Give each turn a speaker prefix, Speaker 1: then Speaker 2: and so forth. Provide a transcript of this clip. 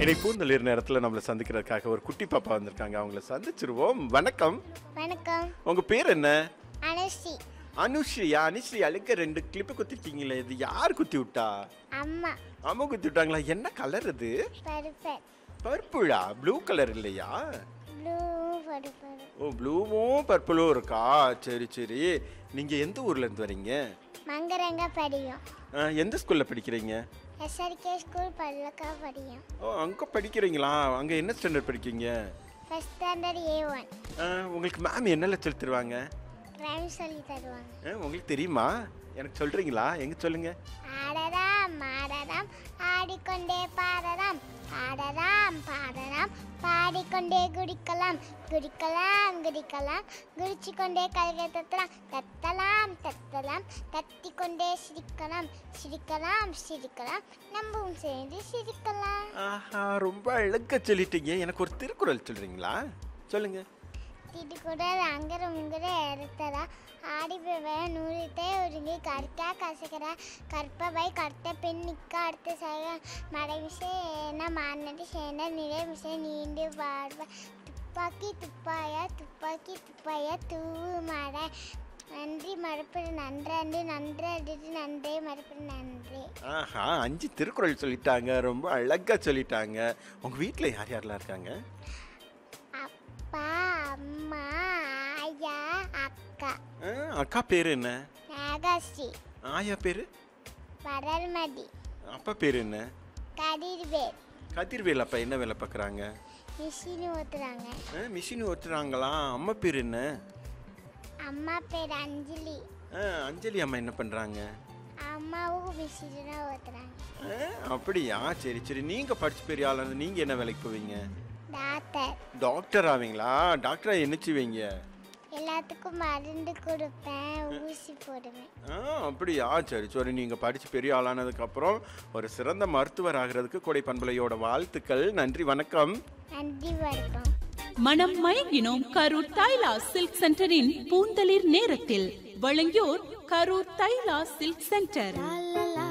Speaker 1: இன்னைக்கு பூந்தளிர் நேரத்தில் நம்மளை சந்திக்கிறதுக்காக ஒரு குட்டி பாப்பா வந்திருக்காங்க அவங்கள சந்திச்சிருவோம் வணக்கம்
Speaker 2: வணக்கம்
Speaker 1: உங்க பேர் என்ன
Speaker 2: அனுஷி
Speaker 1: அனுஸ்ரீயா அனுஸ்ரீ அழுக்க ரெண்டு கிளிப்பு குத்திருக்கீங்களே இது யார் குத்தி விட்டா
Speaker 2: அம்மா
Speaker 1: அம்மா குத்தி விட்டாங்களா என்ன கலர் இது
Speaker 2: பருப்பர்
Speaker 1: பர்பிளா ப்ளூ கலர் இல்லையா
Speaker 2: ப்ளூ பருப்பர்
Speaker 1: ஓ ப்ளூவும் பர்பிளும் இருக்கா சரி சரி நீங்க எந்த ஊர்ல இருந்து வரீங்க
Speaker 2: மங்கரங்க படியும்
Speaker 1: ஆ, எந்த ஸ்கூல்ல படிக்கிறீங்க
Speaker 2: எஸ்ஆர்கே ஸ்கூல் பல்லக்கா படியும்
Speaker 1: ஓ அங்க படிக்கிறீங்களா அங்க என்ன ஸ்டாண்டர்ட் படிக்கீங்க
Speaker 2: ஃபர்ஸ்ட் ஸ்டாண்டர்ட் ஏ ஒன்
Speaker 1: ஆ, உங்களுக்கு மேம் என்ன சொல்லி தருவாங்க
Speaker 2: ரைம் சொல்லி தருவாங்க
Speaker 1: ஆ, உங்களுக்கு தெரியுமா எனக்கு சொல்றீங்களா எங்க சொல்லுங்க
Speaker 2: ஆடலாம் ஆடலாம் ஆடிக்கொண்டே பாடலாம் ஆடலாம் பாடலாம் பாடிக்கொண்டே குடிக்கலாம் குடிக்கலாம் குடிக்கலாம் குடிச்சுக்கொண்டே கல்கை தத்தலாம் தத்தலாம் தத்தலாம் தத்திக்கொண்டே சிரிக்கலாம் சிரிக்கலாம் சிரிக்கலாம் நம்பவும் சேர்ந்து சிரிக்கலாம்
Speaker 1: ஆஹா ரொம்ப அழகா சொல்லிட்டீங்க எனக்கு ஒரு திருக்குறள் சொல்றீங்களா சொல்லுங்க
Speaker 2: திடுக்குடல் அங்கர முங்கர எடுத்தரா ஆடி பெவ நூறிட்டே ஒருங்கி கற்கா கசகர கற்பவை கர்த்த பெண் நிக்க அடுத்த சக மடை விசை ஏன மாநடி சேன நிறை விசை நீண்டு வாழ்வ துப்பாக்கி துப்பாயா துப்பாக்கி துப்பாயா தூவு மடை நன்றி மறுப்பது நன்றன்று நன்றன்று நன்றே மறுப்பது நன்றி
Speaker 1: ஆஹா அஞ்சு திருக்குறள் சொல்லிட்டாங்க ரொம்ப அழகா சொல்லிட்டாங்க உங்க வீட்ல யார் யாரெல்லாம் இருக்காங்க
Speaker 2: அப்பா அம்மா ஆயா அக்கா
Speaker 1: ஆ, அக்கா பேரு என்ன
Speaker 2: நாகாஸ்ரீ
Speaker 1: ஆயா பேரு
Speaker 2: வளர்மதி
Speaker 1: அப்பா பேரு என்ன
Speaker 2: கதிர்வேல்
Speaker 1: கதிர்வேல் அப்பா என்ன வேலை பார்க்குறாங்க
Speaker 2: மிஷின் ஊத்துறாங்க
Speaker 1: மிஷின் ஓட்டுறாங்களா அம்மா பேர் என்ன
Speaker 2: அம்மா பேர் அஞ்சலி
Speaker 1: ஆ, அஞ்சலி அம்மா என்ன பண்றாங்க
Speaker 2: அம்மாவும் மிஷின் தான் ஊத்துறாங்க
Speaker 1: ஆ, அப்படியா சரி சரி நீங்க படிச்சு பெரிய ஆளா இருந்து நீங்க என்ன வேலைக்கு போவீங்க
Speaker 2: டாக்டர்
Speaker 1: டாக்டர் ஆவீங்களா டாக்டரா என்ன செய்வீங்க
Speaker 2: எல்லாத்துக்கும் மருந்து கொடுப்பேன் ஊசி போடுவேன்
Speaker 1: ஆ அப்படியா சரி சரி நீங்க படிச்சு பெரிய ஆளானதுக்கு அப்புறம் ஒரு சிறந்த மருத்துவர் ஆகிறதுக்கு கொடை பண்பலையோட வாழ்த்துக்கள் நன்றி வணக்கம்
Speaker 2: நன்றி வணக்கம்
Speaker 3: மனம் மயங்கினோம் கரூர் தைலா சில்க் சென்டரின் பூந்தளிர் நேரத்தில் வழங்கியோர் கரூர் தைலா சில்க் சென்டர்